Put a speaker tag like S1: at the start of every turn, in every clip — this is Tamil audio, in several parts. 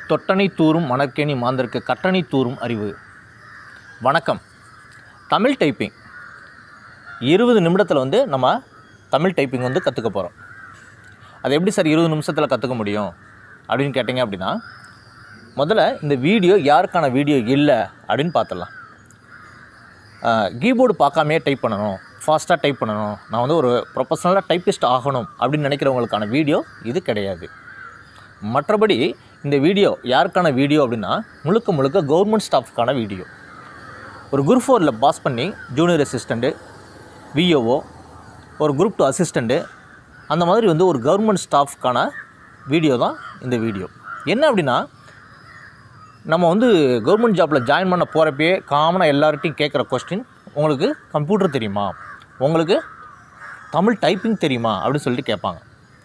S1: தொட்டனை தூறும் மணற்கேணி மாந்தருக்கு கட்டணை தூறும் அறிவு வணக்கம் தமிழ் டைப்பிங் இருபது நிமிடத்தில் வந்து நம்ம தமிழ் டைப்பிங் வந்து கற்றுக்க போகிறோம் அது எப்படி சார் இருபது நிமிஷத்தில் கற்றுக்க முடியும் அப்படின்னு கேட்டிங்க அப்படின்னா முதல்ல இந்த வீடியோ யாருக்கான வீடியோ இல்லை அப்படின்னு பார்த்துடலாம் கீபோர்டு பார்க்காமே டைப் பண்ணணும் ஃபாஸ்ட்டாக டைப் பண்ணணும் நான் வந்து ஒரு ப்ரொஃபஷனலாக டைப்பிஸ்ட் ஆகணும் அப்படின்னு நினைக்கிறவங்களுக்கான வீடியோ இது கிடையாது மற்றபடி இந்த வீடியோ யாருக்கான வீடியோ அப்படின்னா முழுக்க முழுக்க கவர்மெண்ட் ஸ்டாஃப்க்கான வீடியோ ஒரு குரூப் ஃபோரில் பாஸ் பண்ணி ஜூனியர் அசிஸ்டண்ட்டு விஓஓ ஒரு குரூப் டூ அசிஸ்டண்ட்டு அந்த மாதிரி வந்து ஒரு கவர்மெண்ட் ஸ்டாஃப்க்கான வீடியோ தான் இந்த வீடியோ என்ன அப்படின்னா நம்ம வந்து கவர்மெண்ட் ஜாப்பில் ஜாயின் பண்ண போகிறப்பயே காமனாக எல்லார்ட்டையும் கேட்குற கொஸ்டின் உங்களுக்கு கம்ப்யூட்டர் தெரியுமா உங்களுக்கு தமிழ் டைப்பிங் தெரியுமா அப்படின்னு சொல்லிட்டு கேட்பாங்க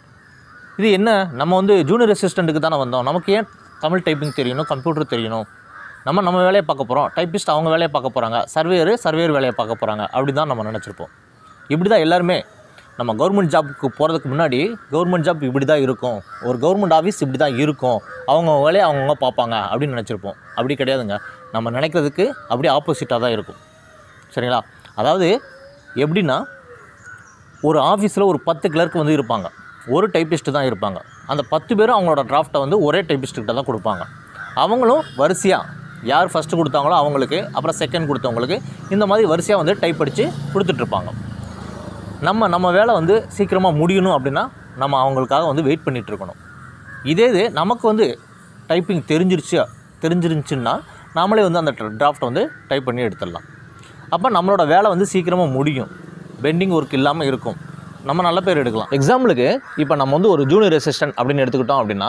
S1: இது என்ன நம்ம வந்து ஜூனியர் அசிஸ்டண்ட்டுக்கு தானே வந்தோம் நமக்கு ஏன் தமிழ் டைப்பிங் தெரியணும் கம்ப்யூட்டர் தெரியணும் நம்ம நம்ம வேலையை பார்க்க போகிறோம் டைப்பிஸ்ட் அவங்க வேலையை பார்க்க போகிறாங்க சர்வேயர் சர்வேயர் வேலையை பார்க்க போகிறாங்க அப்படி தான் நம்ம நினச்சிருப்போம் இப்படி தான் எல்லாருமே நம்ம கவர்மெண்ட் ஜாப்புக்கு போகிறதுக்கு முன்னாடி கவர்மெண்ட் ஜாப் இப்படி தான் இருக்கும் ஒரு கவர்மெண்ட் ஆஃபீஸ் இப்படி தான் இருக்கும் அவங்க வேலையை அவங்கவுங்க பார்ப்பாங்க அப்படின்னு நினச்சிருப்போம் அப்படி கிடையாதுங்க நம்ம நினைக்கிறதுக்கு அப்படியே ஆப்போசிட்டாக தான் இருக்கும் சரிங்களா அதாவது எப்படின்னா ஒரு ஆஃபீஸில் ஒரு பத்து கிளர்க் வந்து இருப்பாங்க ஒரு டைப்பிஸ்ட்டு தான் இருப்பாங்க அந்த பத்து பேரும் அவங்களோட டிராஃப்ட்டை வந்து ஒரே டைப்பிஸ்ட்டுக்கிட்ட தான் கொடுப்பாங்க அவங்களும் வரிசையாக யார் ஃபஸ்ட்டு கொடுத்தாங்களோ அவங்களுக்கு அப்புறம் செகண்ட் கொடுத்தவங்களுக்கு இந்த மாதிரி வரிசையாக வந்து டைப் அடித்து கொடுத்துட்ருப்பாங்க நம்ம நம்ம வேலை வந்து சீக்கிரமாக முடியணும் அப்படின்னா நம்ம அவங்களுக்காக வந்து வெயிட் பண்ணிகிட்டு இருக்கணும் இதே இது நமக்கு வந்து டைப்பிங் தெரிஞ்சிருச்சு தெரிஞ்சிருந்துச்சுன்னா நாமளே வந்து அந்த டிராஃப்ட்டை வந்து டைப் பண்ணி எடுத்துடலாம் அப்போ நம்மளோட வேலை வந்து சீக்கிரமாக முடியும் பெண்டிங் ஒர்க் இல்லாமல் இருக்கும் நம்ம நல்ல பேர் எடுக்கலாம் எக்ஸாம்பிளுக்கு இப்போ நம்ம வந்து ஒரு ஜூனியர் அசிஸ்டன்ட் அப்படின்னு எடுத்துக்கிட்டோம் அப்படின்னா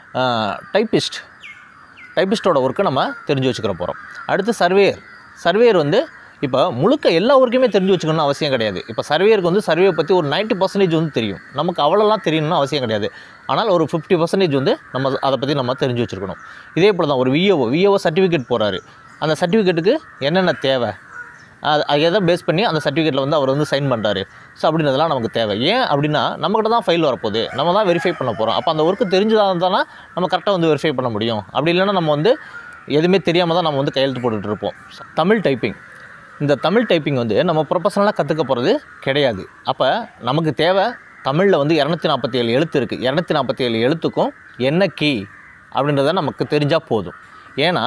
S1: டைப்பிஸ்ட் டைப்பிஸ்ட்டோட ஒர்க்கை நம்ம தெரிஞ்சு வச்சுக்கிற போகிறோம் அடுத்து சர்வேயர் சர்வேயர் வந்து இப்போ முழுக்க எல்லா ஒர்க்குமே தெரிஞ்சு வச்சுக்கணும்னு அவசியம் கிடையாது இப்போ சர்வேயருக்கு வந்து சர்வே பற்றி ஒரு 90% பர்சன்டேஜ் வந்து தெரியும் நமக்கு அவ்வளோலாம் தெரியணும்னு அவசியம் கிடையாது ஆனால் ஒரு ஃபிஃப்டி பர்சன்டேஜ் வந்து நம்ம அதை பற்றி நம்ம தெரிஞ்சு வச்சுருக்கணும் இதே போல் தான் ஒரு விஓஓ விஓஓ சர்டிஃபிகேட் போகிறாரு அந்த சர்டிஃபிகேட்டுக்கு என்னென்ன தேவை அது அது எதை பேஸ் பண்ணி அந்த சர்டிஃபிகேட்டில் வந்து அவர் வந்து சைன் பண்ணுறாரு ஸோ அப்படின்றதெல்லாம் நமக்கு தேவை ஏன் அப்படின்னா நம்மக்கிட்ட தான் ஃபைல் வரப்போகுது நம்ம தான் வெரிஃபை பண்ண போகிறோம் அப்போ அந்த ஒர்க்கு தெரிஞ்சதாக தானே நம்ம கரெக்டாக வந்து வெரிஃபை பண்ண முடியும் அப்படி இல்லைன்னா நம்ம வந்து எதுவுமே தெரியாமல் தான் நம்ம வந்து கையெழுத்து போட்டுட்டு இருப்போம் தமிழ் டைப்பிங் இந்த தமிழ் டைப்பிங் வந்து நம்ம ப்ரொஃபஷனலாக கற்றுக்க போகிறது கிடையாது அப்போ நமக்கு தேவை தமிழில் வந்து இரநூத்தி நாற்பத்தி ஏழு எழுத்து இருக்குது இரநூத்தி நாற்பத்தி ஏழு எழுத்துக்கும் என்ன கீ அப்படின்றத நமக்கு தெரிஞ்சால் போதும் ஏன்னா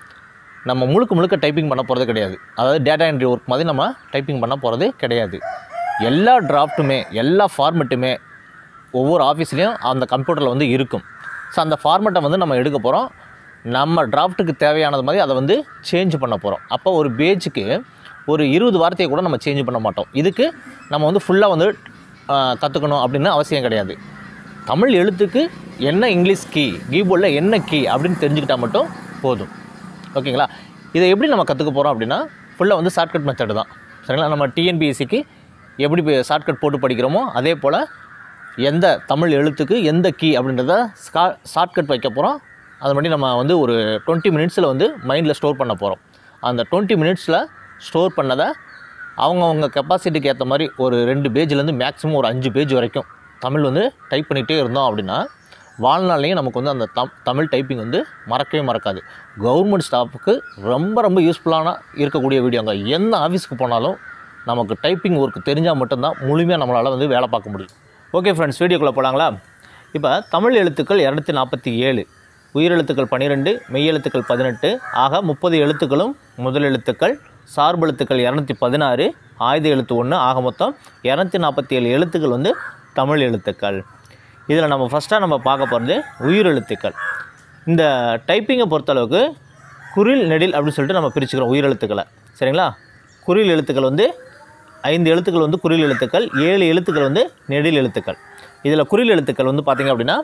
S1: நம்ம முழுக்க முழுக்க டைப்பிங் பண்ண போகிறது கிடையாது அதாவது டேட்டா என்ட்ரி ஒர்க் மாதிரி நம்ம டைப்பிங் பண்ண போகிறது கிடையாது எல்லா டிராஃப்ட்டுமே எல்லா ஃபார்மெட்டுமே ஒவ்வொரு ஆஃபீஸ்லேயும் அந்த கம்ப்யூட்டரில் வந்து இருக்கும் ஸோ அந்த ஃபார்மெட்டை வந்து நம்ம எடுக்க போகிறோம் நம்ம டிராஃப்ட்டுக்கு தேவையானது மாதிரி அதை வந்து சேஞ்ச் பண்ண போகிறோம் அப்போ ஒரு பேஜுக்கு ஒரு இருபது வார்த்தையை கூட நம்ம சேஞ்ச் பண்ண மாட்டோம் இதுக்கு நம்ம வந்து ஃபுல்லாக வந்து கற்றுக்கணும் அப்படின்னு அவசியம் கிடையாது தமிழ் எழுத்துக்கு என்ன இங்கிலீஷ் கீ கீபோர்டில் என்ன கீ அப்படின்னு தெரிஞ்சுக்கிட்டால் மட்டும் போதும் ஓகேங்களா இதை எப்படி நம்ம கற்றுக்க போகிறோம் அப்படின்னா ஃபுல்லாக வந்து ஷார்ட்கட் மெத்தடு தான் சரிங்களா நம்ம டிஎன்பிஎஸ்சிக்கு எப்படி ஷார்ட்கட் போட்டு படிக்கிறோமோ அதே போல் எந்த தமிழ் எழுத்துக்கு எந்த கீ அப்படின்றத ஸ்கா ஷார்ட்கட் வைக்க போகிறோம் அது மாதிரி நம்ம வந்து ஒரு டுவெண்ட்டி மினிட்ஸில் வந்து மைண்டில் ஸ்டோர் பண்ண போகிறோம் அந்த டுவெண்ட்டி மினிட்ஸில் ஸ்டோர் பண்ணதை அவங்கவுங்க கெப்பாசிட்டிக்கு ஏற்ற மாதிரி ஒரு ரெண்டு பேஜ்லேருந்து மேக்ஸிமம் ஒரு அஞ்சு பேஜ் வரைக்கும் தமிழ் வந்து டைப் பண்ணிகிட்டே இருந்தோம் அப்படின்னா வாழ்நாள்லேயும் நமக்கு வந்து அந்த தம் தமிழ் டைப்பிங் வந்து மறக்கவே மறக்காது கவர்மெண்ட் ஸ்டாஃபுக்கு ரொம்ப ரொம்ப யூஸ்ஃபுல்லான இருக்கக்கூடிய வீடியோங்க எந்த ஆஃபீஸ்க்கு போனாலும் நமக்கு டைப்பிங் ஒர்க் தெரிஞ்சால் மட்டும்தான் முழுமையாக நம்மளால் வந்து வேலை பார்க்க முடியும் ஓகே ஃப்ரெண்ட்ஸ் வீடியோக்குள்ளே போகலாங்களா இப்போ தமிழ் எழுத்துக்கள் இரநூத்தி நாற்பத்தி ஏழு உயிரெழுத்துக்கள் பன்னிரெண்டு மெய்யெழுத்துக்கள் பதினெட்டு ஆக முப்பது எழுத்துக்களும் முதல் எழுத்துக்கள் சார்பெழுத்துக்கள் இரநூத்தி பதினாறு ஆயுத எழுத்து ஒன்று ஆக மொத்தம் இரநூத்தி நாற்பத்தி ஏழு எழுத்துக்கள் வந்து தமிழ் எழுத்துக்கள் இதில் நம்ம ஃபஸ்ட்டாக நம்ம பார்க்க போகிறது உயிரெழுத்துக்கள் இந்த டைப்பிங்கை பொறுத்தளவுக்கு குரில் நெடில் அப்படின்னு சொல்லிட்டு நம்ம பிரிச்சுக்கிறோம் உயிரெழுத்துக்களை சரிங்களா குறில் எழுத்துக்கள் வந்து ஐந்து எழுத்துக்கள் வந்து குறில் எழுத்துக்கள் ஏழு எழுத்துக்கள் வந்து நெடில் எழுத்துக்கள் இதில் குறில் எழுத்துக்கள் வந்து பார்த்திங்க அப்படின்னா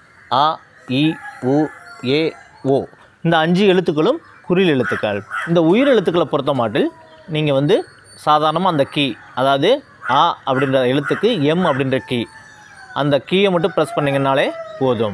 S1: அ இ உ ஏ ஓ இந்த அஞ்சு எழுத்துக்களும் குறில் எழுத்துக்கள் இந்த உயிர் எழுத்துக்களை பொறுத்த மாட்டில் நீங்கள் வந்து சாதாரணமாக அந்த கீ அதாவது ஆ அப்படின்ற எழுத்துக்கு எம் அப்படின்ற கீ அந்த கீயை மட்டும் ப்ரெஸ் பண்ணிங்கனாலே போதும்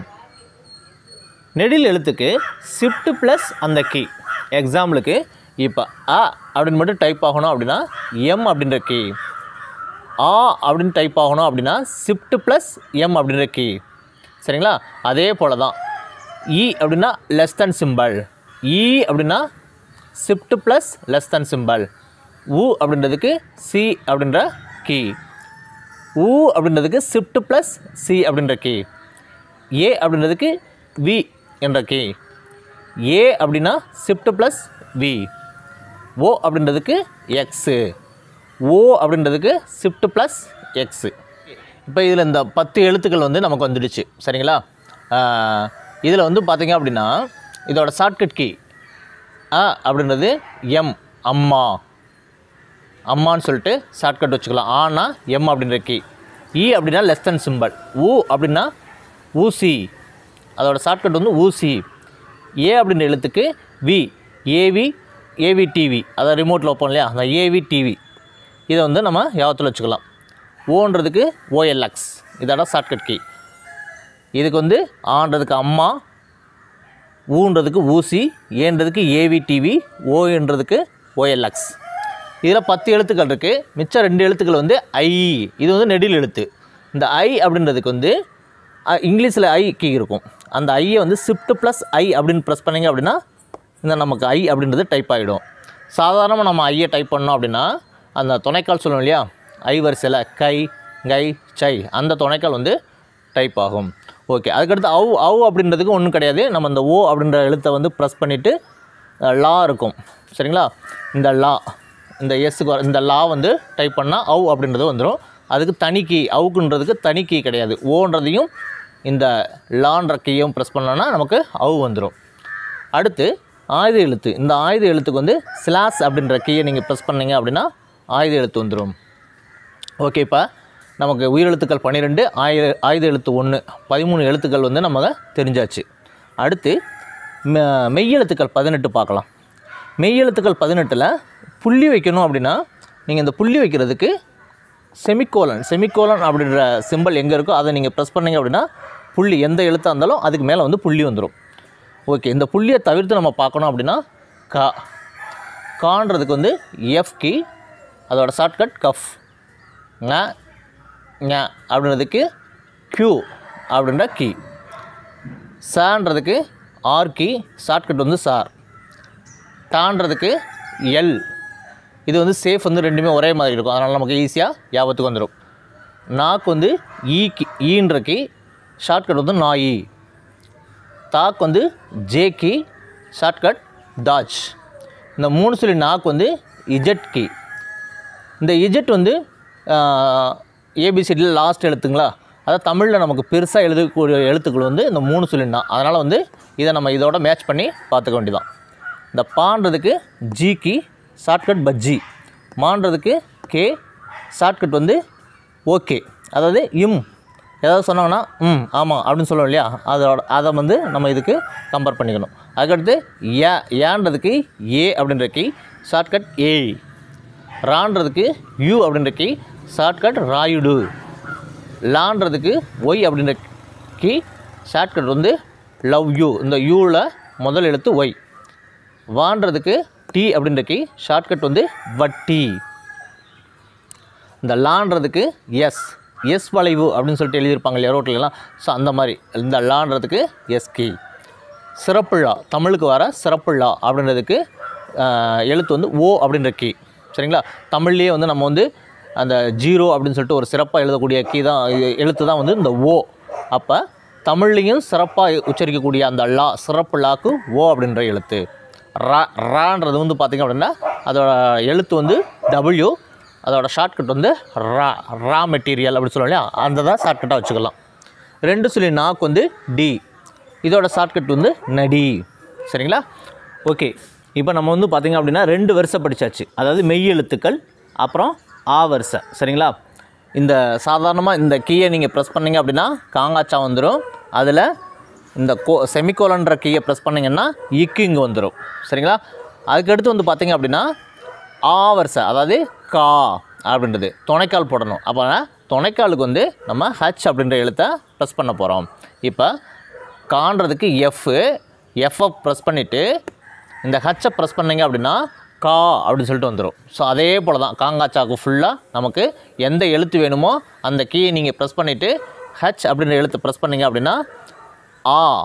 S1: நெடில் எழுத்துக்கு ஷிஃப்ட் ப்ளஸ் அந்த கீ எக்ஸாம்பிளுக்கு இப்போ அ அப்படின்னு மட்டும் டைப் ஆகணும் அப்படின்னா எம் அப்படின்ற கீ ஆ அப்படின்னு டைப் ஆகணும் அப்படின்னா ஷிஃப்ட் ப்ளஸ் எம் அப்படின்ற கீ சரிங்களா அதே போல் தான் இ அப்படின்னா லெஸ் தென் சிம்பல் இ அப்படின்னா shift plus less then symbol உ அப்படின்றதுக்கு சி அப்படின்ற கீ உ அப்படின்றதுக்கு ஷிஃப்ட் ப்ளஸ் சி அப்படின்ற கீ ஏ அப்படின்றதுக்கு வி என்ற கீ ஏ அப்படின்னா ஷிஃப்ட் ப்ளஸ் வி ஓ அப்படின்றதுக்கு எக்ஸு ஓ அப்படின்றதுக்கு ஷிஃப்ட் ப்ளஸ் எக்ஸு இப்போ இதில் இந்த பத்து எழுத்துக்கள் வந்து நமக்கு வந்துடுச்சு சரிங்களா இதில் வந்து பார்த்தீங்க அப்படின்னா இதோட ஷார்ட்கட் கீ அ அப்படின்றது எம் அம்மா அம்மான்னு சொல்லிட்டு ஷார்ட்கட் வச்சுக்கலாம் ஆனா எம் அப்படின்ற கீ இ அப்படின்னா லெஸ் தென் சிம்பல் ஊ அப்படின்னா ஊசி அதோட ஷார்ட்கட் வந்து ஊசி ஏ அப்படின்ற எழுத்துக்கு வி ஏவி ஏவி டிவி அதை ரிமோட்டில் வைப்போம் இல்லையா அந்த ஏவி டிவி இதை வந்து நம்ம யாபத்தில் வச்சுக்கலாம் ஓன்றதுக்கு ஓஎல்எக்ஸ் இதோட ஷார்ட்கட் கீ இதுக்கு வந்து ஆன்றதுக்கு அம்மா ஊன்றதுக்கு ஊசி ஏன்றதுக்கு ஏவி டிவி ஓன்றதுக்கு ஓஎல்எக்ஸ் இதில் பத்து எழுத்துக்கள் இருக்குது மிச்சம் ரெண்டு எழுத்துக்கள் வந்து ஐ இது வந்து நெடில் எழுத்து இந்த ஐ அப்படின்றதுக்கு வந்து இங்கிலீஷில் ஐ கீ இருக்கும் அந்த ஐயை வந்து ஷிஃப்ட் ப்ளஸ் ஐ அப்படின்னு ப்ரெஸ் பண்ணிங்க அப்படின்னா இந்த நமக்கு ஐ அப்படின்றது டைப் ஆகிடும் சாதாரணமாக நம்ம ஐயை டைப் பண்ணோம் அப்படின்னா அந்த துணைக்கால் சொல்லுவோம் இல்லையா ஐ வரிசையில் கை கை சை அந்த துணைக்கால் வந்து டைப் ஆகும் ஓகே அதுக்கடுத்து அவு அவு அப்படின்றதுக்கு ஒன்றும் கிடையாது நம்ம இந்த ஓ அப்படின்ற எழுத்தை வந்து ப்ரெஸ் பண்ணிவிட்டு லா இருக்கும் சரிங்களா இந்த லா இந்த எஸ்ஸுக்கு வர இந்த லா வந்து டைப் பண்ணால் அவு அப்படின்றது வந்துடும் அதுக்கு தனி கீ அவுக்குன்றதுக்கு தனி கீ கிடையாது ஓன்றதையும் இந்த லான்ற கீயும் ப்ரெஸ் பண்ணோன்னா நமக்கு அவு வந்துடும் அடுத்து ஆயுத எழுத்து இந்த ஆயுத எழுத்துக்கு வந்து ஸ்லாஸ் அப்படின்ற கீயை நீங்கள் ப்ரெஸ் பண்ணீங்க அப்படின்னா ஆயுத எழுத்து வந்துடும் ஓகேப்பா நமக்கு உயிரெழுத்துக்கள் பன்னிரெண்டு ஆயுத ஆயுத எழுத்து ஒன்று பதிமூணு எழுத்துக்கள் வந்து நமக்கு தெரிஞ்சாச்சு அடுத்து மெ- மெய்யெழுத்துக்கள் பதினெட்டு பார்க்கலாம் மெய்யெழுத்துக்கள் பதினெட்டில் புள்ளி வைக்கணும் அப்படின்னா நீங்கள் இந்த புள்ளி வைக்கிறதுக்கு செமிக்கோலன் செமிக்கோலன் அப்படின்ற சிம்பல் எங்கே இருக்கோ அதை நீங்கள் ப்ரெஸ் பண்ணீங்க அப்படின்னா புள்ளி எந்த எழுத்தாக இருந்தாலும் அதுக்கு மேலே வந்து புள்ளி வந்துடும் ஓகே இந்த புள்ளியை தவிர்த்து நம்ம பார்க்கணும் அப்படின்னா கா கான்றதுக்கு வந்து எஃப் கீ அதோட ஷார்ட்கட் கஃப் ங ஞ அப்படின்றதுக்கு க்யூ அப்படின்ற கீ சான்றதுக்கு ஆர் கீ ஷார்ட்கட் வந்து சார் டான்றதுக்கு எல் இது வந்து சேஃப் வந்து ரெண்டுமே ஒரே மாதிரி இருக்கும் அதனால் நமக்கு ஈஸியாக ஞாபகத்துக்கு வந்துடும் நாக்கு வந்து ஈ கி ஈன்ற கீ ஷார்ட்கட் வந்து நாயி தாக் வந்து ஜே கீ ஷார்ட்கட் டாச் இந்த மூணு சொல்லி நாக்கு வந்து இஜெட் கீ இந்த இஜெட் வந்து ஏபிசிடியில் லாஸ்ட் எழுத்துங்களா அதாவது தமிழில் நமக்கு பெருசாக எழுதக்கூடிய எழுத்துக்கள் வந்து இந்த மூணு சொல்லினா அதனால் வந்து இதை நம்ம இதோட மேட்ச் பண்ணி பார்த்துக்க வேண்டியதான் இந்த பான்றதுக்கு ஜி கி ஷார்ட்கட் பஜ்ஜி மான்றதுக்கு கே ஷார்ட்கட் வந்து ஓகே அதாவது இம் ஏதாவது சொன்னாங்கன்னா ம் ஆமாம் அப்படின்னு சொல்லுவோம் இல்லையா அதோட அதை வந்து நம்ம இதுக்கு கம்பேர் பண்ணிக்கணும் அதுக்கடுத்து ஏ ஏன்றதுக்கு ஏ அப்படின்ற கீ ஷார்ட்கட் ஏ ரான்றதுக்கு யூ அப்படின்ற கீ ஷார்ட்கட் ராயுடு லான்றதுக்கு ஒய் அப்படின்ற கீ ஷார்ட்கட் வந்து லவ் யூ இந்த யூவில் முதல் எழுத்து ஒய் வான்றதுக்கு டி அப்படின்ற கீ ஷார்ட்கட் வந்து வட்டி இந்த லான்றதுக்கு எஸ் எஸ் வளைவு அப்படின்னு சொல்லிட்டு எழுதியிருப்பாங்க இல்லையா ரோட்லலாம் ஸோ அந்த மாதிரி இந்த லான்றதுக்கு எஸ் கீ சிறப்புழா தமிழுக்கு வர சிறப்புழா அப்படின்றதுக்கு ஆஹ், எழுத்து வந்து ஓ அப்படின்ற கீ சரிங்களா தமிழ்லேயே வந்து நம்ம வந்து அந்த ஜீரோ அப்படின்னு சொல்லிட்டு ஒரு சிறப்பாக எழுதக்கூடிய கீ தான் எ- எழுத்து தான் வந்து இந்த ஓ அப்போ தமிழ்லேயும் சிறப்பாக உச்சரிக்கக்கூடிய அந்த லா சிறப்பு லாக்கு ஓ அப்படின்ற எழுத்து ரா ரான்றது வந்து பார்த்திங்க அப்படின்னா அதோட எழுத்து வந்து டபிள்யூ அதோட ஷார்ட்கட் வந்து ரா ரா மெட்டீரியல் அப்படின்னு சொல்லுவோம் இல்லையா அந்த தான் ஷார்ட்கட்டாக வச்சுக்கலாம் ரெண்டு சொல்லி நாக்கு வந்து டி இதோட ஷார்ட்கட் வந்து நடி சரிங்களா ஓகே இப்போ நம்ம வந்து பார்த்திங்க அப்படின்னா ரெண்டு வரிசை படித்தாச்சு அதாவது மெய் எழுத்துக்கள் அப்புறம் ஆ வரிசை சரிங்களா இந்த சாதாரணமாக இந்த கீயை நீங்கள் ப்ரெஸ் பண்ணீங்க அப்படின்னா காங்காச்சா வந்துடும் அதில் இந்த கோ செமிகோலன்ற கீயை ப்ரெஸ் பண்ணிங்கன்னா இக்கு இங்கே வந்துடும் சரிங்களா அதுக்கடுத்து வந்து பார்த்தீங்க அப்படின்னா ஆ வரிசை அதாவது கா அப்படின்றது துணைக்கால் போடணும் அப்போ துணைக்காலுக்கு வந்து நம்ம ஹச் அப்படின்ற எழுத்தை ப்ரெஸ் பண்ண போகிறோம் இப்போ கான்றதுக்கு எஃப் எஃப்ஐ ப்ரெஸ் பண்ணிவிட்டு இந்த ஹச்சை ப்ரெஸ் பண்ணீங்க அப்படின்னா கா அப்படின்னு சொல்லிட்டு வந்துடும் ஸோ அதே போல் தான் காங்காச்சாக்கு ஃபுல்லாக நமக்கு எந்த எழுத்து வேணுமோ அந்த கீயை நீங்கள் ப்ரெஸ் பண்ணிவிட்டு ஹச் அப்படின்ற எழுத்து ப்ரெஸ் பண்ணீங்க அப்படின்னா ஆ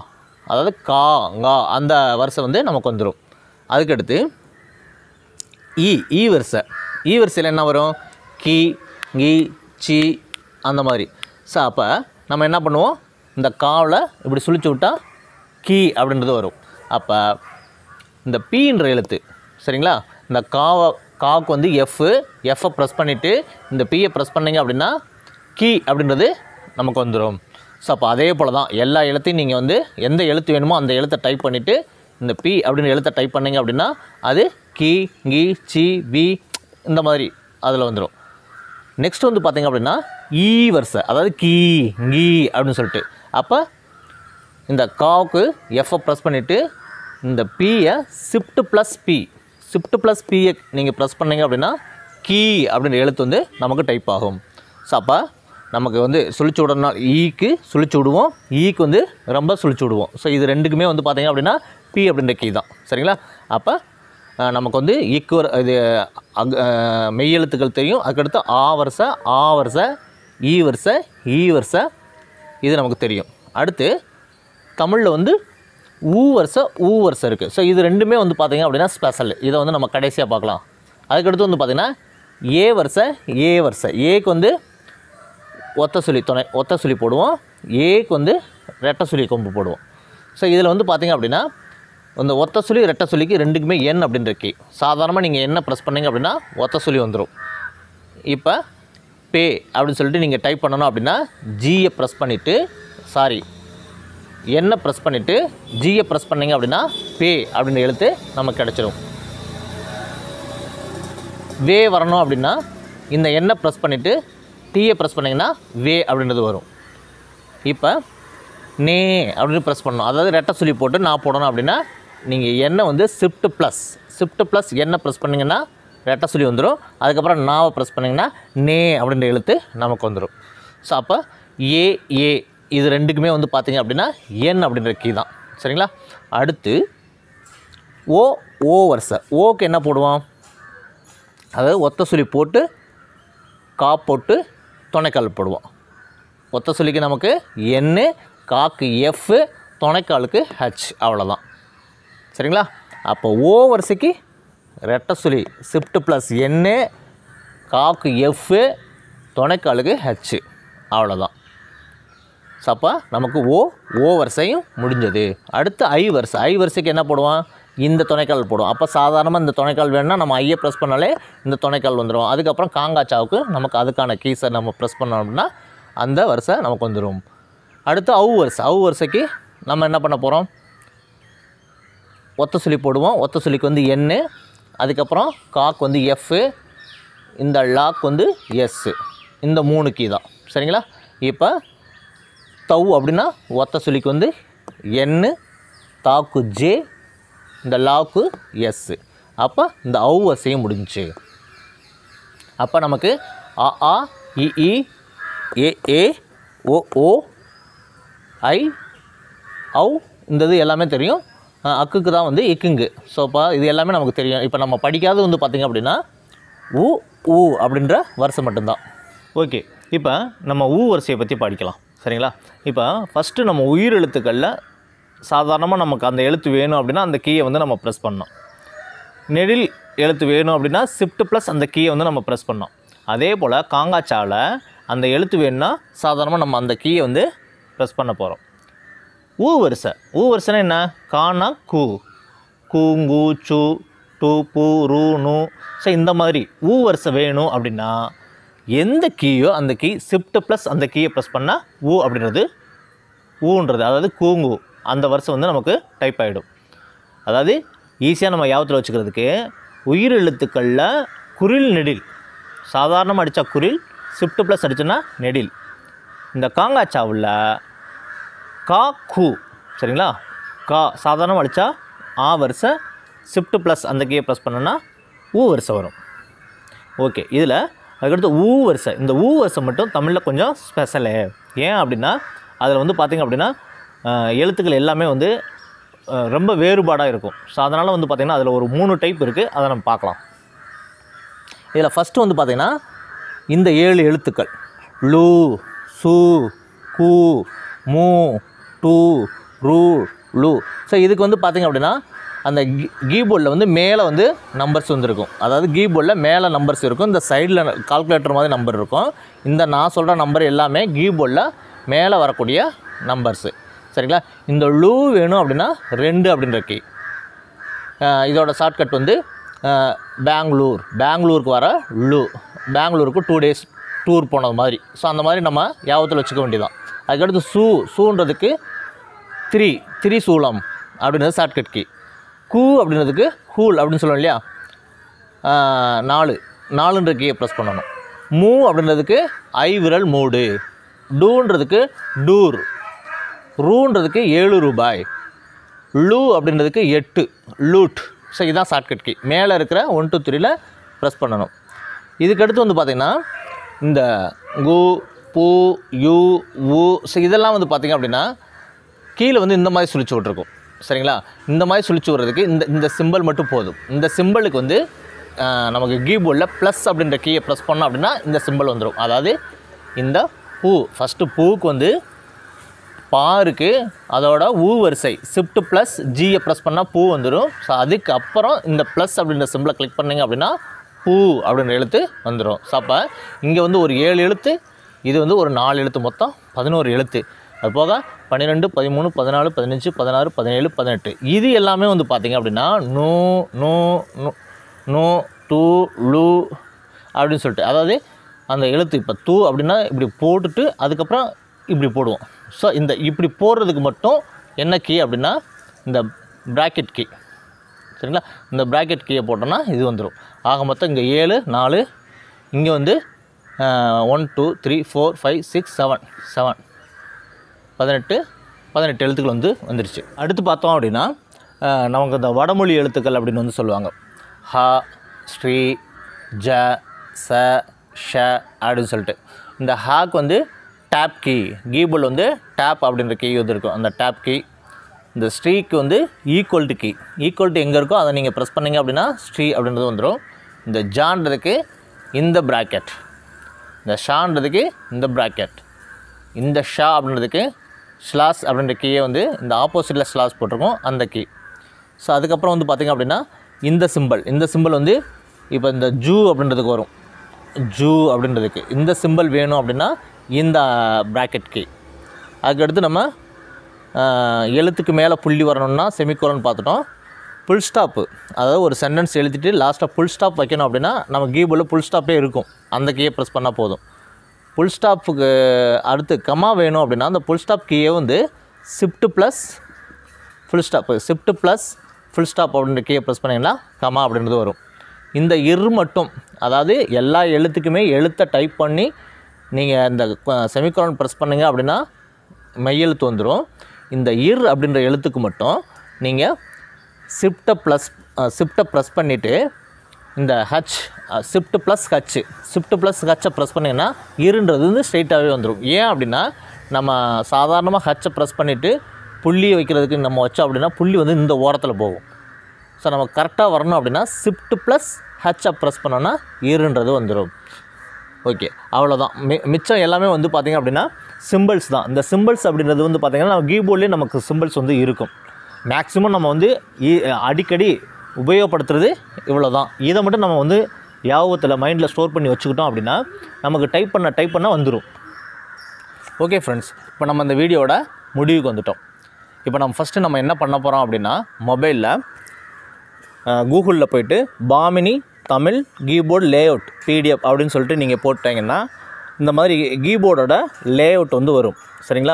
S1: அதாவது கா ngா அந்த வரிசை வந்து நமக்கு வந்துடும் அதுக்கடுத்து ஈ ஈ வரிசை ஈ வரிசையில் என்ன வரும் கி கி சி அந்த மாதிரி ஸோ அப்போ நம்ம என்ன பண்ணுவோம் இந்த காவில் இப்படி சுழிச்சு விட்டா கீ அப்படின்றது வரும் அப்போ இந்த பீன்ற எழுத்து சரிங்களா இந்த காவை காவுக்கு வந்து எஃப்பு எஃப்பை ப்ரெஸ் பண்ணிவிட்டு இந்த பியை ப்ரெஸ் பண்ணீங்க அப்படின்னா கீ அப்படின்றது நமக்கு வந்துடும் ஸோ அப்போ அதே போல் தான் எல்லா எழுத்தையும் நீங்கள் வந்து எந்த எழுத்து வேணுமோ அந்த எழுத்தை டைப் பண்ணிவிட்டு இந்த பி அப்படின்னு எழுத்தை டைப் பண்ணீங்க அப்படின்னா அது கி கி சி வி இந்த மாதிரி அதில் வந்துடும் நெக்ஸ்ட் வந்து பார்த்தீங்க அப்படின்னா ஈ வரிசை அதாவது கீ கீ அப்படின்னு சொல்லிட்டு அப்போ இந்த காவுக்கு எஃப்ஐ ப்ரெஸ் பண்ணிவிட்டு இந்த பியை shift plus P shift plus பியை நீங்கள் ப்ரெஸ் பண்ணீங்க அப்படின்னா கீ அப்படின்ற எழுத்து வந்து நமக்கு டைப் ஆகும் ஸோ அப்போ நமக்கு வந்து சுழிச்சு விடணும் ஈக்கு சுழிச்சு விடுவோம் ஈக்கு வந்து ரொம்ப சுழிச்சு விடுவோம் ஸோ இது ரெண்டுக்குமே வந்து பார்த்தீங்க அப்படின்னா பி அப்படின்ற கீ தான் சரிங்களா அப்போ அஹ், நமக்கு வந்து ஈக்குவர் இது அக் அஹ், மெய்யெழுத்துக்கள் தெரியும் அதுக்கடுத்து ஆ வரிசை ஆ வரிசை ஈ வரிசை ஈ வரிசை இது நமக்கு தெரியும் அடுத்து தமிழில் வந்து ஊ வரிசை ஊ வரிசை இருக்குது ஸோ இது ரெண்டுமே வந்து பார்த்தீங்க அப்படின்னா ஸ்பெஷல் இதை வந்து நம்ம கடைசியாக பார்க்கலாம் அதுக்கடுத்து வந்து பார்த்திங்கன்னா ஏ வரிசை ஏ வரிசை ஏக்கு வந்து ஒத்த சுழி துணை ஒத்த சுழி போடுவோம் ஏக்கு வந்து ரெட்டை சுழி கொம்பு போடுவோம் ஸோ இதில் வந்து பார்த்தீங்க அப்படின்னா இந்த ஒத்த சுழி ரெட்டை சுழிக்கு ரெண்டுக்குமே எண் அப்படின்ற கீ சாதாரணமாக நீங்கள் என்ன ப்ரெஸ் பண்ணீங்க அப்படின்னா ஒத்த சுழி வந்துடும் இப்போ பே அப்படின்னு சொல்லிட்டு நீங்கள் டைப் பண்ணணும் அப்படின்னா ஜியை ப்ரெஸ் பண்ணிவிட்டு சாரி எண்ணை ப்ரெஸ் பண்ணிவிட்டு ஜியை ப்ரெஸ் பண்ணீங்க அப்படின்னா பே அப்படின்னு எழுத்து நமக்கு கிடச்சிரும் வே வரணும் அப்படின்னா இந்த எண்ணை ப்ரெஸ் பண்ணிவிட்டு டீயை ப்ரெஸ் பண்ணிங்கன்னா வே அப்படின்றது வரும் இப்போ நே அப்படின்னு ப்ரெஸ் பண்ணணும் அதாவது ரெட்டை சொல்லி போட்டு நான் போடணும் அப்படின்னா நீங்கள் எண்ணெய் வந்து ஷிஃப்ட் ப்ளஸ் ஷிஃப்ட் ப்ளஸ் எண்ணெய் ப்ரெஸ் பண்ணிங்கன்னா ரெட்டை சொல்லி வந்துடும் அதுக்கப்புறம் நாவை ப்ரெஸ் பண்ணிங்கன்னா நே அப்படின்ற எழுத்து நமக்கு வந்துடும் ஸோ அப்போ ஏ ஏ இது ரெண்டுக்குமே வந்து பார்த்தீங்க அப்படின்னா என் அப்படின்ற கீ தான் சரிங்களா அடுத்து ஓ ஓ வரிசை ஓக்கு என்ன போடுவோம் அதாவது ஒத்த சுழி போட்டு கா போட்டு துணைக்கால் போடுவோம் ஒத்த சுழிக்கு நமக்கு என்னு காக்கு எஃப் துணைக்காலுக்கு ஹச் அவ்வளோதான் சரிங்களா அப்போ ஓ வரிசைக்கு ரெட்டை சுழி ஷிஃப்ட் ப்ளஸ் என்னு காக்கு எஃப் துணைக்காலுக்கு ஹச் அவ்வளோதான் ஸோ அப்போ நமக்கு ஓ ஓ வரிசையும் முடிஞ்சது அடுத்து ஐ வரிசை ஐ வரிசைக்கு என்ன போடுவோம் இந்த துணைக்கால் போடுவோம் அப்போ சாதாரணமாக இந்த துணைக்கால் வேணும்னா நம்ம ஐயை ப்ரெஸ் பண்ணாலே இந்த துணைக்கால் வந்துடும் அதுக்கப்புறம் காங்காச்சாவுக்கு நமக்கு அதுக்கான கீஸை நம்ம ப்ரெஸ் பண்ணோம் அப்படின்னா அந்த வரிசை நமக்கு வந்துடும் அடுத்து அவு வரிசை அவு வரிசைக்கு நம்ம என்ன பண்ண போகிறோம் ஒத்த சுழி போடுவோம் ஒத்த சுழிக்கு வந்து எண்ணு அதுக்கப்புறம் காக் வந்து எஃப்பு இந்த லாக் வந்து எஸ்ஸு இந்த மூணு கீ தான் சரிங்களா இப்போ தவ் அப்படின்னா ஒத்த சுழிக்கு வந்து எண்ணு தாக்கு ஜே இந்த லாக்கு எஸ்ஸு அப்போ இந்த அவு வரிசையும் முடிஞ்சுச்சு அப்போ நமக்கு அ ஆ இ இ ஏ ஏ ஓ ஓ ஐ அவு இந்த இது எல்லாமே தெரியும் அஹ் அக்குக்கு தான் வந்து இக்குங்கு ஸோ இப்போ இது எல்லாமே நமக்கு தெரியும் இப்போ நம்ம படிக்காதது வந்து பார்த்திங்க அப்படின்னா ஊ ஊ அப்படின்ற வரிசை மட்டும்தான் ஓகே இப்போ நம்ம ஊ வரிசையை பற்றி படிக்கலாம் சரிங்களா இப்போ ஃபஸ்ட்டு நம்ம உயிர் எழுத்துக்களில் சாதாரணமாக நமக்கு அந்த எழுத்து வேணும் அப்படின்னா அந்த கீயை வந்து நம்ம ப்ரெஸ் பண்ணோம் நெடில் எழுத்து வேணும் அப்படின்னா ஷிஃப்ட் ப்ளஸ் அந்த கீயை வந்து நம்ம ப்ரெஸ் பண்ணோம் அதே போல் காங்காச்சாவில் அந்த எழுத்து வேணும்னா சாதாரணமாக நம்ம அந்த கீயை வந்து ப்ரெஸ் பண்ண போகிறோம் ஊ வரிசை ஊ வரிசைனா என்ன கானா கூ கூங்கு சு டு பு ரு நு ஸோ இந்த மாதிரி ஊ வரிசை வேணும் அப்படின்னா எந்த கீயோ அந்த கீ ஷிஃப்ட் ப்ளஸ் அந்த கீயை ப்ரெஸ் பண்ணால் ஊ அப்படின்றது ஊன்றது அதாவது கூங்கு அந்த வருஷம் வந்து நமக்கு டைப் ஆகிடும் அதாவது ஈஸியாக நம்ம ஞாபகத்தில் வச்சுக்கிறதுக்கு உயிர் எழுத்துக்களில் குரில் நெடில் சாதாரணமாக அடித்தா குரில் ஷிஃப்ட் ப்ளஸ் அடிச்சோன்னா நெடில் இந்த காங்காச்சாவில் கா கு சரிங்களா கா சாதாரணமாக அடித்தா ஆ வரிசை ஷிஃப்ட் ப்ளஸ் அந்த கீயை ப்ளஸ் பண்ணோன்னா ஊ வரிசை வரும் ஓகே இதில் அதுக்கடுத்து ஊ வரிசை இந்த ஊ வரிசை மட்டும் தமிழில் கொஞ்சம் ஸ்பெஷலு ஏன் அப்படின்னா அதில் வந்து பார்த்திங்க அப்படின்னா அஹ், எழுத்துக்கள் எல்லாமே வந்து அஹ், ரொம்ப வேறுபாடாக இருக்கும் ஸோ அதனால் வந்து பார்த்திங்கன்னா அதில் ஒரு மூணு டைப் இருக்குது அதை நம்ம பார்க்கலாம் இதில் ஃபஸ்ட்டு வந்து பார்த்திங்கன்னா இந்த ஏழு எழுத்துக்கள் லு சு கு மு டு ரு லூ ஸோ இதுக்கு வந்து பார்த்திங்க அப்படின்னா அந்த கீபோர்டில் வந்து மேலே வந்து நம்பர்ஸ் வந்துருக்கும் அதாவது கீபோர்டில் மேலே நம்பர்ஸ் இருக்கும் இந்த சைடில் கால்குலேட்டர் மாதிரி நம்பர் இருக்கும் இந்த நான் சொல்கிற நம்பர் எல்லாமே கீபோர்டில் மேலே வரக்கூடிய நம்பர்ஸு சரிங்களா இந்த லூ வேணும் அப்படின்னா ரெண்டு அப்படின்ற கீ அஹ் இதோட ஷார்ட்கட் வந்து அஹ், பெங்களூர் பெங்களூருக்கு வர லூ பெங்களூருக்கு டூ டேஸ் டூர் போனது மாதிரி ஸோ அந்த மாதிரி நம்ம ஞாபகத்தில் வச்சுக்க வேண்டியதான் அதுக்கடுத்து சூ சூன்றதுக்கு த்ரீ த்ரீ சூலம் அப்படின்றது ஷார்ட்கட் கீ கூ அப்படின்றதுக்கு ஹூல் அப்படின்னு சொல்லுவோம் இல்லையா அஹ், நாலு நாலுன்ற கீயை ப்ரெஸ் பண்ணணும் மூ அப்படின்றதுக்கு ஐ விரல் மூடு டூன்றதுக்கு டூர் ரூன்றதுக்கு ஏழு ரூபாய் லூ அப்படின்றதுக்கு எட்டு லூட் ஸோ இதுதான் ஷார்ட்கட் கீ மேலே இருக்கிற ஒன் டூ த்ரீல ப்ரெஸ் பண்ணணும் இதுக்கடுத்து வந்து பார்த்திங்கன்னா இந்த கு பூ யூ உ ஸோ இதெல்லாம் வந்து பார்த்திங்க அப்படின்னா கீழே வந்து இந்த மாதிரி சுழிச்சு விட்ருக்கும் சரிங்களா இந்த மாதிரி சுழிச்சு விட்றதுக்கு இந்த இந்த சிம்பிள் மட்டும் போதும் இந்த சிம்பிளுக்கு வந்து ஆஹ், நமக்கு கீபோர்டில் ப்ளஸ் அப்படின்ற கீயை ப்ரெஸ் பண்ணோம் அப்படின்னா இந்த சிம்பிள் வந்துடும் அதாவது இந்த பூ ஃபஸ்ட்டு பூவுக்கு வந்து பாருக்கு அதோட ஊ வரிசை ஷிஃப்ட் ப்ளஸ் ஜியை ப்ரெஸ் பண்ணால் பூ வந்துடும் ஸோ அதுக்கப்புறம் இந்த ப்ளஸ் அப்படின்ற சிம்பிளை கிளிக் பண்ணீங்க அப்படின்னா பூ அப்படின்ற எழுத்து வந்துடும் ஸோ அப்போ இங்கே வந்து ஒரு ஏழு எழுத்து இது வந்து ஒரு நாலு எழுத்து மொத்தம் பதினோரு எழுத்து அது போக பன்னிரெண்டு பதிமூணு பதினாலு பதினஞ்சு பதினாறு பதினேழு பதினெட்டு இது எல்லாமே வந்து பார்த்திங்க அப்படின்னா நோ நோ நோ நோ டூ லூ அப்படின்னு சொல்லிட்டு அதாவது அந்த எழுத்து இப்போ தூ அப்படின்னா இப்படி போட்டுட்டு அதுக்கப்புறம் இப்படி போடுவோம் ஸோ இந்த இப்படி போடுறதுக்கு மட்டும் என்ன கீ அப்படின்னா இந்த ப்ராக்கெட் கீ சரிங்களா இந்த ப்ராக்கெட் கீயை போட்டோன்னா இது வந்துடும் ஆக மொத்தம் இங்கே ஏழு நாலு இங்கே வந்து one two three four five six seven seven பதினெட்டு பதினெட்டு எழுத்துக்கள் வந்து வந்துருச்சு அடுத்து பார்த்தோம் அப்படின்னா அஹ், நமக்கு இந்த வடமொழி எழுத்துக்கள் அப்படின்னு வந்து சொல்லுவாங்க ஹ ஸ்ரீ ஜ ச ஷ அப்படின்னு சொல்லிட்டு இந்த ஹாக்கு வந்து டேப் கீ கீபோர்டில் வந்து டேப் அப்படின்ற கீ வந்து இருக்கும் அந்த டேப் கீ இந்த ஸ்ட்ரீக்கு வந்து equal to key equal to எங்கே இருக்கோ அதை நீங்கள் ப்ரெஸ் பண்ணீங்க அப்படின்னா ஸ்ட்ரீ அப்படின்றது வந்துடும் இந்த ஜான்றதுக்கு இந்த ப்ராக்கெட் இந்த ஷான்றதுக்கு இந்த ப்ராக்கெட் இந்த ஷா அப்படின்றதுக்கு ஸ்லாஸ் அப்படின்ற கீயை வந்து இந்த ஆப்போசிட்டில் ஸ்லாஸ் போட்டிருக்கோம் அந்த கீ ஸோ அதுக்கப்புறம் வந்து பார்த்திங்க அப்படின்னா இந்த சிம்பிள் இந்த சிம்பிள் வந்து இப்போ இந்த ஜூ அப்படின்றதுக்கு வரும் ஜூ அப்படின்றதுக்கு இந்த சிம்பிள் வேணும் அப்படின்னா இந்த ப்ராக்கெட் கீ அதுக்கடுத்து நம்ம ஆஹ், எழுத்துக்கு மேலே புள்ளி வரணும்னா செமிகோலன் பார்த்துட்டோம் ஃபுல் ஸ்டாப்பு அதாவது ஒரு சென்டென்ஸ் எழுதிட்டு லாஸ்ட்டாக ஃபுல் ஸ்டாப் வைக்கணும் அப்படின்னா நம்ம கீபோர்டில் ஃபுல் ஸ்டாப்பே இருக்கும் அந்த கீயை ப்ரெஸ் பண்ணால் போதும் ஃபுல் ஸ்டாப்புக்கு அடுத்து கமா வேணும் அப்படின்னா அந்த ஃபுல் ஸ்டாப் கீயை வந்து shift plus full stop shift plus full stop அப்படின்ற கீயை ப்ரெஸ் பண்ணிங்கன்னா கமா அப்படின்றது வரும் இந்த இர் மட்டும் அதாவது எல்லா எழுத்துக்குமே எழுத்தை டைப் பண்ணி நீங்கள் இந்த செமிகோலன் ப்ரெஸ் பண்ணீங்க அப்படின்னா மெய்யெழுத்து வந்துடும் இந்த இர் அப்படின்ற எழுத்துக்கு மட்டும் நீங்கள் ஷிஃப்ட்டை ப்ளஸ் ஷிஃப்ட்டை ப்ரெஸ் பண்ணிவிட்டு இந்த H shift plus H shift plus ஹச்சை ப்ரெஸ் பண்ணிங்கன்னா இருன்றது வந்து ஸ்ட்ரைட்டாகவே வந்துடும் ஏன் அப்படின்னா நம்ம சாதாரணமாக ஹச்சை ப்ரெஸ் பண்ணிவிட்டு புள்ளி வைக்கிறதுக்கு நம்ம வச்சோம் அப்படின்னா புள்ளி வந்து இந்த ஓரத்தில் போகும் ஸோ நம்ம கரெக்டாக வரணும் அப்படின்னா ஷிஃப்ட் ப்ளஸ் ஹச்சை ப்ரெஸ் பண்ணோன்னா இருன்றது வந்துடும் ஓகே அவ்வளோதான் மி மிச்சம் எல்லாமே வந்து பார்த்திங்க அப்படின்னா சிம்பிள்ஸ் தான் இந்த சிம்பிள்ஸ் அப்படின்றது வந்து பார்த்திங்கன்னா நம்ம கீபோர்ட்லேயே நமக்கு சிம்பிள்ஸ் வந்து இருக்கும் மேக்ஸிமம் நம்ம வந்து இ- அடிக்கடி உபயோகப்படுத்துறது இவ்வளோ தான் இதை மட்டும் நம்ம வந்து ஞாபகத்தில் மைண்டில் ஸ்டோர் பண்ணி வச்சுக்கிட்டோம் அப்படின்னா நமக்கு டைப் பண்ண டைப் பண்ண வந்துடும் ஓகே ஃப்ரெண்ட்ஸ் இப்போ நம்ம இந்த வீடியோட முடிவுக்கு வந்துட்டோம் இப்போ நம்ம ஃபஸ்ட்டு நம்ம என்ன பண்ண போகிறோம் அப்படின்னா மொபைலில் கூகுளில் போயிட்டு Bamini Tamil keyboard layout PDF அப்படின்னு சொல்லிட்டு நீங்கள் போட்டீங்கன்னா இந்த மாதிரி கீபோர்டோட லேஅவுட் வந்து வரும் சரிங்களா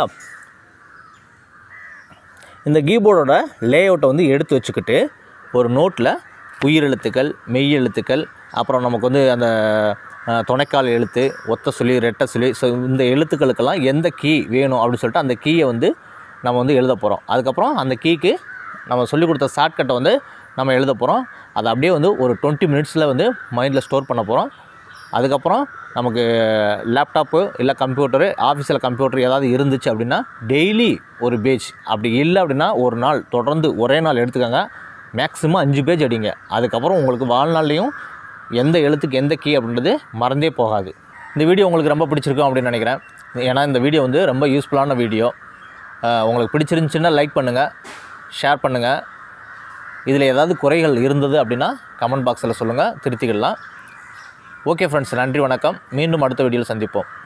S1: இந்த கீபோர்டோட லேஅவுட்டை வந்து எடுத்து வச்சுக்கிட்டு ஒரு நோட்டில் உயிரெழுத்துக்கள் மெய் எழுத்துக்கள் அப்புறம் நமக்கு வந்து அந்த அஹ், துணைக்கால் எழுத்து ஒத்த சுழி ரெட்டை சுழி ஸோ இந்த எழுத்துக்களுக்கெல்லாம் எந்த கீ வேணும் அப்படின்னு சொல்லிட்டு அந்த கீயை வந்து நம்ம வந்து எழுத போகிறோம் அதுக்கப்புறம் அந்த கீக்கு நம்ம சொல்லிக் கொடுத்த ஷார்ட்கட்டை வந்து நம்ம எழுத போகிறோம் அதை அப்படியே வந்து ஒரு டுவெண்ட்டி மினிட்ஸில் வந்து மைண்டில் ஸ்டோர் பண்ண போகிறோம் அதுக்கப்புறம் நமக்கு லேப்டாப்பு இல்லை கம்ப்யூட்டரு ஆஃபீஸில் கம்ப்யூட்டர் ஏதாவது இருந்துச்சு அப்படின்னா டெய்லி ஒரு பேஜ் அப்படி இல்லை அப்படின்னா ஒரு நாள் தொடர்ந்து ஒரே நாள் எடுத்துக்கோங்க மேக்ஸிமம் அஞ்சு பேஜ் அடிங்க அதுக்கப்புறம் உங்களுக்கு வாழ்நாள்லேயும் எந்த எழுத்துக்கு எந்த கீ அப்படின்றது மறந்தே போகாது இந்த வீடியோ உங்களுக்கு ரொம்ப பிடிச்சிருக்கும் அப்படின்னு நினைக்கிறேன் ஏன்னா இந்த வீடியோ வந்து ரொம்ப யூஸ்ஃபுல்லான வீடியோ அஹ் உங்களுக்கு பிடிச்சிருந்துச்சுன்னா லைக் பண்ணுங்கள் ஷேர் பண்ணுங்கள் இதில் ஏதாவது குறைகள் இருந்தது அப்படின்னா கமெண்ட் பாக்ஸில் சொல்லுங்கள் திருத்திக்கிடலாம் ஓகே ஃப்ரெண்ட்ஸ் நன்றி வணக்கம் மீண்டும் அடுத்த வீடியோவில் சந்திப்போம்